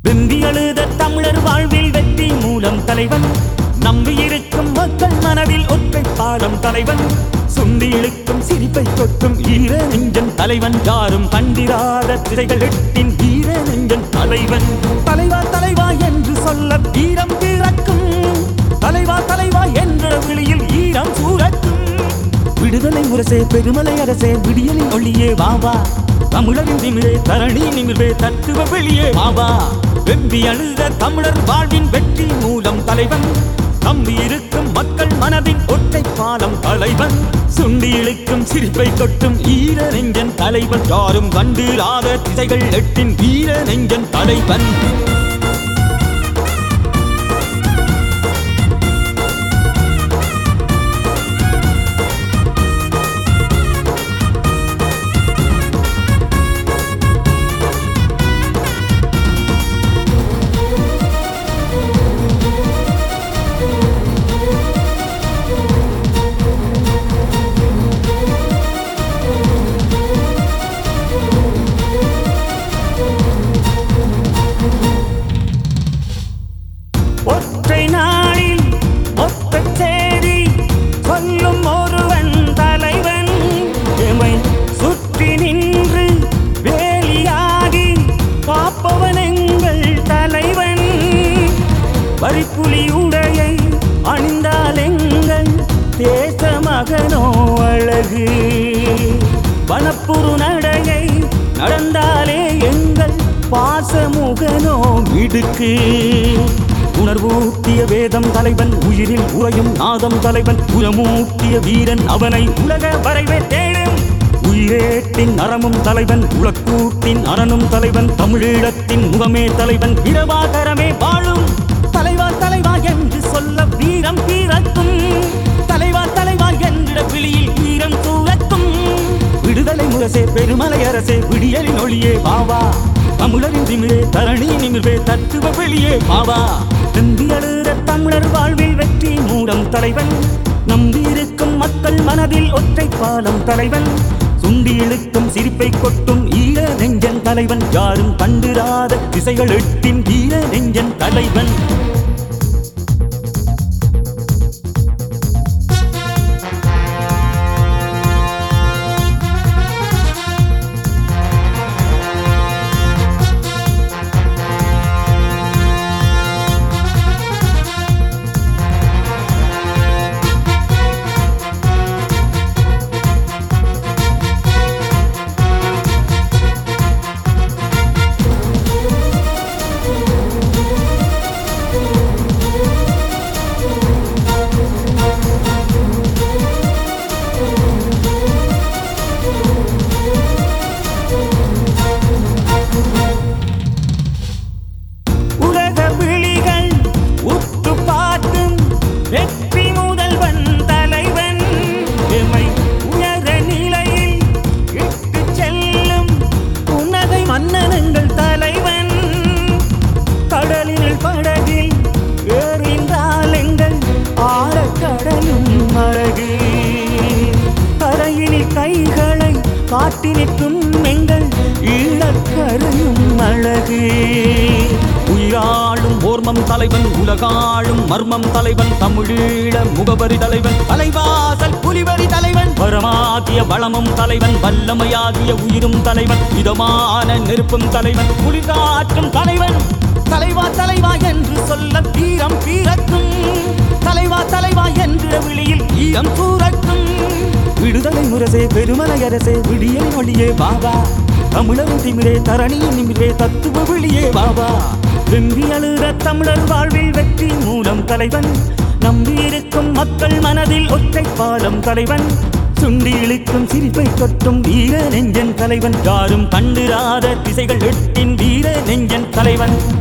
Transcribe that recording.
வெம்பி அழுத தமிழர் வாழ்வில் வெற்றி மூலம் தலைவன் நம்பியிருக்கும் மக்கள் மனதில் ஒற்றை பாலம் தலைவன் சுண்டி இழுக்கும் சிரிப்பை கொட்டும் ஈர நெஞ்சன் தலைவன் யாரும் கண்டிராத திரைகள் எட்டின் ஈர நெஞ்சன் தலைவன் தலைவா தலைவா என்று சொல்ல வீரம் பிறக்கும் தலைவா தலைவா என்ற விழியில் ஈரம் சூரக்கும் விடுதலை முரசே பெருமலை அரசே விடியலின் ஒளியே வாவா தமிழரின் திமிழே தரணி நிமிர்வே தத்துவ வெளியே வாவா வெம்பி அழுத தமிழர் வாழ்வின் வெற்றி மூலம் தலைவன் நம்பி இருக்கும் மக்கள் மனதின் ஒற்றை பாலம் தலைவன் சுண்டி இழுக்கும் சிரிப்பை கொட்டும் ஈர நெஞ்சன் தலைவன் யாரும் கண்டிராத திசைகள் எட்டின் வீர நெஞ்சன் தலைவன் ஒற்றை நாளில் ஒத்த சேரி சொல்லும் ஒருவன் தலைவன் எமை சுற்றி நின்று வேலியாகி காப்பவன் எங்கள் தலைவன் வரிப்புலி உடையை அணிந்தால் எங்கள் தேச மகனோ அழகு வனப்புறு நடையை நடந்தாலே எங்கள் பாசமுகனோ மிடுக்கு உணர்வூட்டிய வேதம் தலைவன் உயிரில் உறையும் நாதம் தலைவன் உரமூட்டிய வீரன் அவனை உலக வரைவே தேடும் உயிரேட்டின் அறமும் தலைவன் உலக்கூட்டின் அரணும் தலைவன் தமிழீழத்தின் முகமே தலைவன் இரவாகரமே வாழும் தலைவா தலைவா என்று சொல்ல வீரம் பிறக்கும் தலைவா தலைவா என்ற விழியில் வீரம் சூழக்கும் விடுதலை முரசே பெருமலை அரசே விடியலின் ஒளியே பாவா தமிழரின் திமிழே தரணி நிமிர்வே தத்துவ வெளியே பாவா நம்பி அழுத தமிழர் வாழ்வில் வெற்றி மூடம் தலைவன் நம்பியிருக்கும் மக்கள் மனதில் ஒற்றை பாலம் தலைவன் சுண்டி இழுக்கும் சிரிப்பை கொட்டும் ஈர நெஞ்சன் தலைவன் யாரும் கண்டிராத திசைகள் எட்டின் ஈர நெஞ்சன் தலைவன் உலக விழிகள் உற்று பார்க்கும் வெற்றி முதல்வன் தலைவன் எமை உயர நிலையில் இட்டு செல்லும் உன்னதை மன்னனங்கள் தலைவன் கடலில் படகில் ஏறின்றால் எங்கள் ஆழக்கடலும் அழகு கரையினில் கைகளை காட்டி நிற்கும் எங்கள் ஈழக்கரையும் அழகு உயிராளும் ஓர்மம் தலைவன் உலகாளும் மர்மம் தலைவன் தமிழீழ முகவரி தலைவன் தலைவாசல் புலிவரி தலைவன் வரமாகிய வளமும் தலைவன் வல்லமையாகிய உயிரும் தலைவன் இதமான நெருப்பும் தலைவன் குளிர்காற்றும் தலைவன் தலைவா தலைவா என்று சொல்ல வீரம் பீரக்கும் தலைவா தலைவா என்ற விழியில் ஈரம் சூரக்கும் விடுதலை முரசே பெருமலை அரசே விடியல் ஒளியே பாபா தமிழரும் திமிரே தரணி நிமிரே தத்துவ வெளியே பாபா வெம்பி அழுத தமிழர் வாழ்வில் வெற்றி மூலம் தலைவன் நம்பியிருக்கும் மக்கள் மனதில் ஒற்றை பாலம் தலைவன் சுண்டி இழுக்கும் சிரிப்பை கொட்டும் வீர நெஞ்சன் தலைவன் யாரும் கண்டிராத திசைகள் எட்டின் வீர நெஞ்சன் தலைவன்